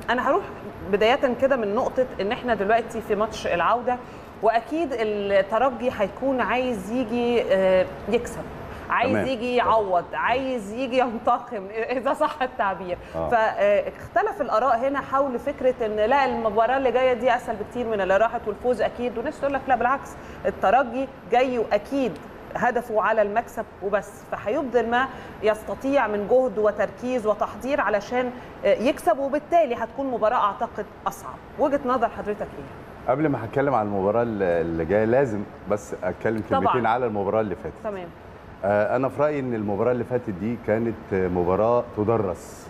انا هروح بدايه كده من نقطه ان احنا دلوقتي في ماتش العوده واكيد الترجي هيكون عايز يجي آه، يكسب عايز تمام. يجي يعوض عايز يجي ينتقم اذا صح التعبير آه. فاختلف الاراء هنا حول فكره ان لا المباراه اللي جايه دي اسهل بكتير من اللي راحت والفوز اكيد وناس تقول لك لا بالعكس الترجي جاي واكيد هدفه على المكسب وبس فهيبذل ما يستطيع من جهد وتركيز وتحضير علشان يكسب وبالتالي هتكون مباراه اعتقد اصعب وجهه نظر حضرتك ايه قبل ما هتكلم عن المباراه اللي اللي جايه لازم بس اتكلم طبعاً. كلمتين على المباراه اللي فاتت تمام آه، انا في رايي ان المباراه اللي فاتت دي كانت آه، مباراه تدرس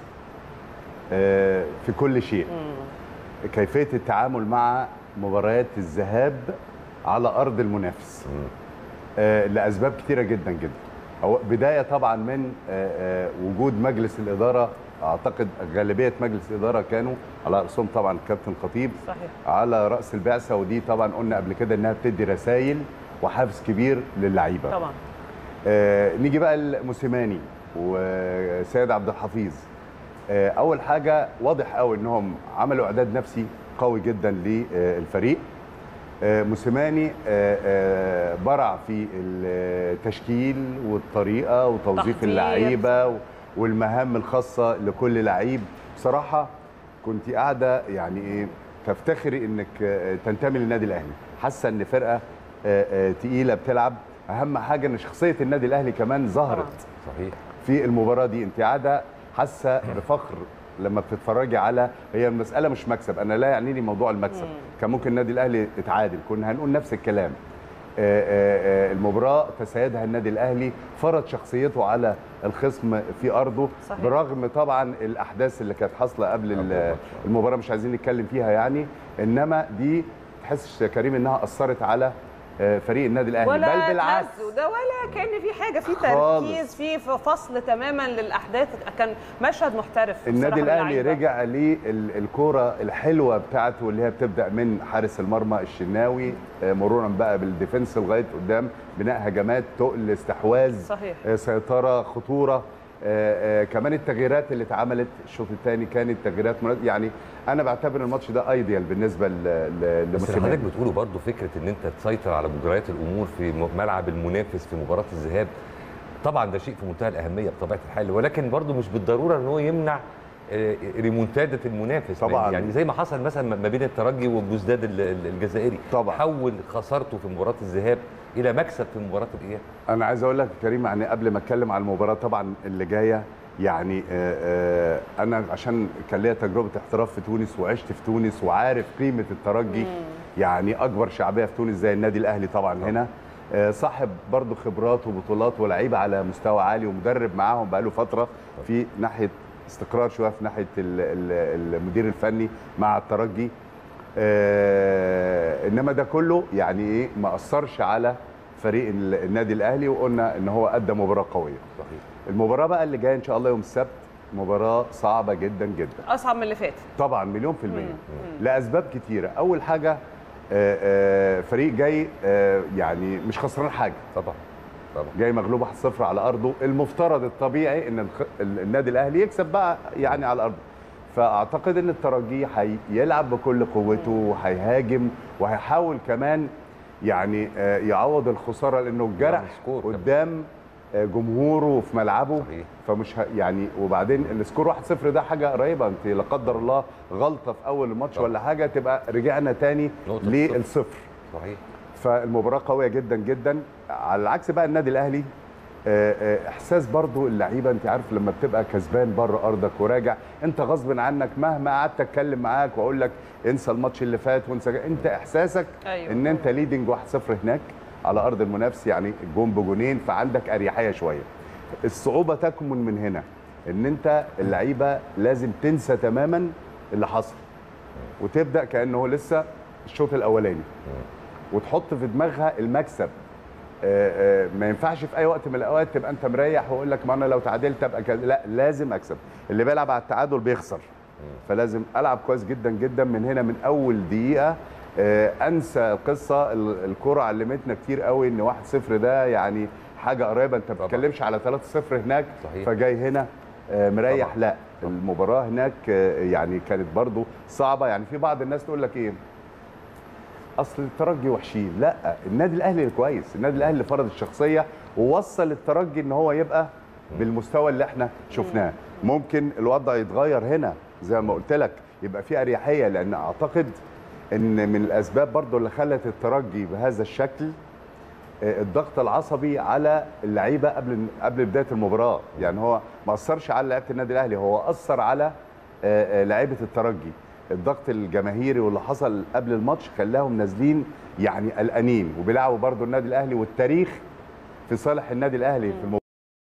آه، في كل شيء كيفيه التعامل مع مباريات الذهاب على ارض المنافس آه، لاسباب كتيره جدا جدا هو بدايه طبعا من آه، آه، وجود مجلس الاداره اعتقد غالبيه مجلس الاداره كانوا على راسهم طبعا الكابتن خطيب صحيح على راس البعثه ودي طبعا قلنا قبل كده انها بتدي رسائل وحافز كبير للعيبه طبعا آه نيجي بقى لموسيماني وسيد عبد الحفيظ آه اول حاجه واضح قوي انهم عملوا اعداد نفسي قوي جدا للفريق آه موسيماني آه آه برع في التشكيل والطريقه وتوظيف تحضير. اللعيبه و- والمهام الخاصه لكل لعيب بصراحه كنت قاعده يعني ايه تفتخري انك آه، تنتمي للنادي الاهلي حاسه ان فرقه آه، آه، تقيله بتلعب اهم حاجه ان شخصيه النادي الاهلي كمان ظهرت صحيح في المباراه دي انت قاعده حاسه بفخر لما بتتفرجي على هي المساله مش مكسب انا لا يعنيني موضوع المكسب كان ممكن النادي الاهلي يتعادل كنا هنقول نفس الكلام آه، آه، آه، المباراه تسيدها النادي الاهلي فرض شخصيته على الخصم في ارضه صحيح. برغم طبعا الاحداث اللي كانت حاصله قبل ال- الماتش. المباراه مش عايزين نتكلم فيها يعني انما دي تحسش يا كريم انها اثرت على آه، فريق النادي الاهلي ولا بل بالعكس تهزوا ده ولا كان في حاجه في خالص. تركيز في في فصل تماما للاحداث كان مشهد محترف النادي بصراحة من الاهلي اللعيبة. رجع للكوره الحلوه بتاعته اللي هي بتبدا من حارس المرمى الشناوي آه، مرورا بقى بالديفنس لغايه قدام بناء هجمات تقل استحواذ صحيح. آه، سيطره خطوره آه، آه، كمان التغييرات اللي اتعملت الشوط الثاني كانت تغييرات مناسبة. يعني انا بعتبر الماتش ده ايديال بالنسبه ل- ل- بس اللي لموسيماني حضرتك بتقوله برضه فكره ان انت تسيطر على مجريات الامور في م- ملعب المنافس في مباراه الذهاب طبعا ده شيء في منتهى الاهميه بطبيعه الحال ولكن برضه مش بالضروره ان هو يمنع آه، ريمونتادا المنافس طبعاً. يعني زي ما حصل مثلا ما بين الترجي والجزداد ال- ال- الجزائري طبعاً. حول خسارته في مباراه الذهاب الى مكسب في مباراه الاياب انا عايز اقول لك يا كريم يعني قبل ما اتكلم على المباراه طبعا اللي جايه يعني آه، آه، انا عشان كان ليا تجربه احتراف في تونس وعشت في تونس وعارف قيمه الترجي يعني اكبر شعبيه في تونس زي النادي الاهلي طبعا هنا آه، صاحب برضه خبرات وبطولات ولاعيبه على مستوى عالي ومدرب معاهم بقاله فتره في ناحيه استقرار شويه في ناحيه ال- ال- المدير الفني مع الترجي آه، انما ده كله يعني ايه ما اثرش على فريق ال- النادي الاهلي وقلنا ان هو ادى مباراه قويه صحيح المباراه بقى اللي جايه ان شاء الله يوم السبت مباراه صعبه جدا جدا اصعب من اللي فات طبعا مليون في المية لأسباب كتيرة أول حاجة آه، آه، فريق جاي آه، يعني مش خسران حاجة طبعا طبعا جاي مغلوب 1-0 على أرضه المفترض الطبيعي إن الخ- ال- النادي الأهلي يكسب بقى يعني على أرضه فأعتقد إن الترجي هيلعب بكل قوته وهيهاجم وهيحاول كمان يعني آه، يعوض الخسارة لأنه الجرح يعمل سكور كمان. قدام آه، جمهوره في ملعبه صحيح. فمش ه... يعني وبعدين السكور 1-0 ده حاجه قريبه انت لا قدر الله غلطه في اول الماتش طبعا. ولا حاجه تبقى رجعنا تاني نقطة للصفر صحيح فالمباراه قويه جدا جدا على العكس بقى النادي الاهلي آه، آه، احساس برضو اللعيبه انت عارف لما بتبقى كسبان بره ارضك وراجع انت غصب عنك مهما قعدت اتكلم معاك واقول لك انسى الماتش اللي فات وانسى انت احساسك أيوة. ان انت ليدنج 1-0 هناك على ارض المنافس يعني الجون بجونين فعندك اريحيه شويه الصعوبه تكمن من هنا ان انت اللعيبه لازم تنسى تماما اللي حصل وتبدا كانه لسه الشوط الاولاني وتحط في دماغها المكسب آه، آه، ما ينفعش في اي وقت من الاوقات تبقى انت مريح واقول لك ما انا لو تعادلت ابقى كذا لا لازم اكسب اللي بيلعب على التعادل بيخسر فلازم العب كويس جدا جدا من هنا من اول دقيقه آه، انسى القصه ال- الكره علمتنا كتير قوي ان 1-0 ده يعني حاجه قريبه انت ما طبعا. بتتكلمش على 3-0 هناك صحيح. فجاي هنا آه، مريح طبعا. لا المباراه هناك آه، يعني كانت برضو صعبه يعني في بعض الناس تقول لك ايه اصل الترجي وحشين لا النادي الاهلي كويس النادي الاهلي اللي فرض الشخصيه ووصل الترجي ان هو يبقى بالمستوى اللي احنا شفناه ممكن الوضع يتغير هنا زي ما قلت لك يبقى في اريحيه لان اعتقد ان من الاسباب برضو اللي خلت الترجي بهذا الشكل آه، الضغط العصبي على اللعيبه قبل قبل بدايه المباراه يعني هو ما اثرش على لعيبه النادي الاهلي هو اثر على آه، آه، لعيبه الترجي الضغط الجماهيري واللي حصل قبل الماتش خلاهم نازلين يعني قلقانين وبيلعبوا برضو النادي الاهلي والتاريخ في صالح النادي الاهلي في المباراه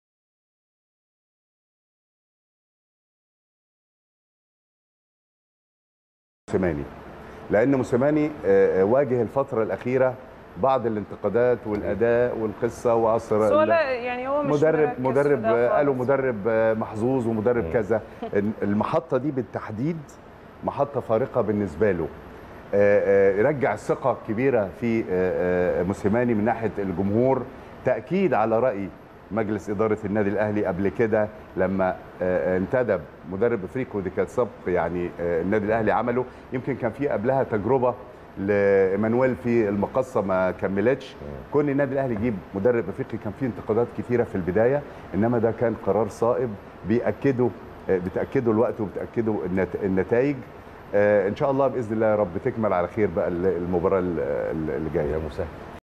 موسيماني لان موسيماني آه، آه، واجه الفتره الاخيره بعض الانتقادات والاداء والقصه وعصر بس هو لا يعني هو مش مدرب مركز في مدرب ده آه، قالوا خالص. مدرب آه، محظوظ ومدرب مم. كذا المحطه دي بالتحديد محطه فارقه بالنسبه له آه، آه، رجع الثقه الكبيره في آه، آه، موسيماني من ناحيه الجمهور تاكيد على راي مجلس اداره النادي الاهلي قبل كده لما آه، آه، انتدب مدرب افريقي ودي كانت سبق يعني آه، النادي الاهلي عمله يمكن كان في قبلها تجربه لايمانويل في المقصه ما كملتش كون النادي الاهلي يجيب مدرب افريقي كان فيه انتقادات كثيره في البدايه انما ده كان قرار صائب بياكدوا آه، بتاكدوا الوقت وبتاكدوا النت- النتائج آه، ان شاء الله باذن الله يا رب تكمل على خير بقى المباراه ال- ال- اللي جايه يا مسهل